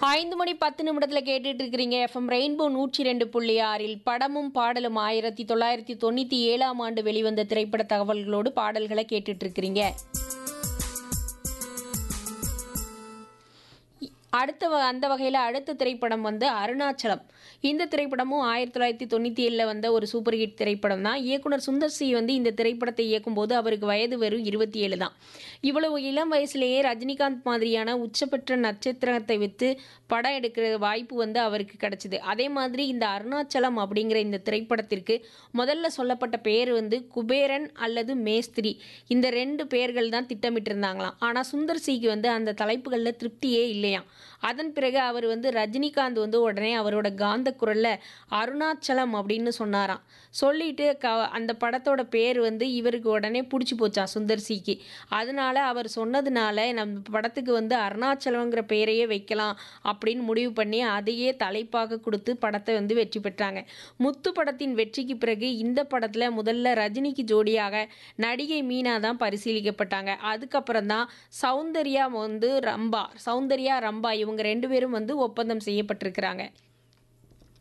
ஐந்து மணி பத்து நிமிடத்தில் கேட்டுட்டு இருக்கிறீங்க எஃப்எம் ரெயின்போ நூற்றி ரெண்டு புள்ளி ஆறில் படமும் பாடலும் ஆயிரத்தி தொள்ளாயிரத்தி தொண்ணூற்றி ஏழாம் ஆண்டு வெளிவந்த திரைப்பட தகவல்களோடு பாடல்களை கேட்டுட்டு இருக்கிறீங்க அடுத்த வ- அந்த வகையில் அடுத்த திரைப்படம் வந்து அருணாச்சலம் இந்த திரைப்படமும் ஆயிரத்தி தொள்ளாயிரத்தி தொண்ணூற்றி ஏழில் வந்த ஒரு சூப்பர் ஹிட் திரைப்படம் தான் இயக்குனர் சுந்தர் சி வந்து இந்த திரைப்படத்தை இயக்கும்போது அவருக்கு வயது வெறும் இருபத்தி ஏழு தான் இவ்வளவு இளம் வயசுலேயே ரஜினிகாந்த் மாதிரியான உச்சபெற்ற நட்சத்திரத்தை விற்று படம் எடுக்கிற வாய்ப்பு வந்து அவருக்கு கிடைச்சிது அதே மாதிரி இந்த அருணாச்சலம் அப்படிங்கிற இந்த திரைப்படத்திற்கு முதல்ல சொல்லப்பட்ட பேர் வந்து குபேரன் அல்லது மேஸ்திரி இந்த ரெண்டு பேர்கள் தான் திட்டமிட்டிருந்தாங்களாம் ஆனால் சுந்தர் சிக்கு வந்து அந்த தலைப்புகளில் திருப்தியே இல்லையாம் அதன் பிறகு அவர் வந்து ரஜினிகாந்த் வந்து உடனே அவரோட காந்த குரல்ல அருணாச்சலம் அப்படின்னு சொன்னாராம் சொல்லிட்டு க அந்த படத்தோட பேர் வந்து இவருக்கு உடனே பிடிச்சி போச்சான் சுந்தர் சிக்கு அதனால அவர் சொன்னதுனால நம்ம படத்துக்கு வந்து அருணாச்சலம்ங்கிற பேரையே வைக்கலாம் அப்படின்னு முடிவு பண்ணி அதையே தலைப்பாக கொடுத்து படத்தை வந்து வெற்றி பெற்றாங்க முத்து படத்தின் வெற்றிக்கு பிறகு இந்த படத்தில் முதல்ல ரஜினிக்கு ஜோடியாக நடிகை மீனா தான் பரிசீலிக்கப்பட்டாங்க அதுக்கப்புறம் தான் சௌந்தர்யா வந்து ரம்பா சௌந்தர்யா ரம்பா இவங்க ரெண்டு பேரும் வந்து ஒப்பந்தம் செய்யப்பட்டிருக்கிறாங்க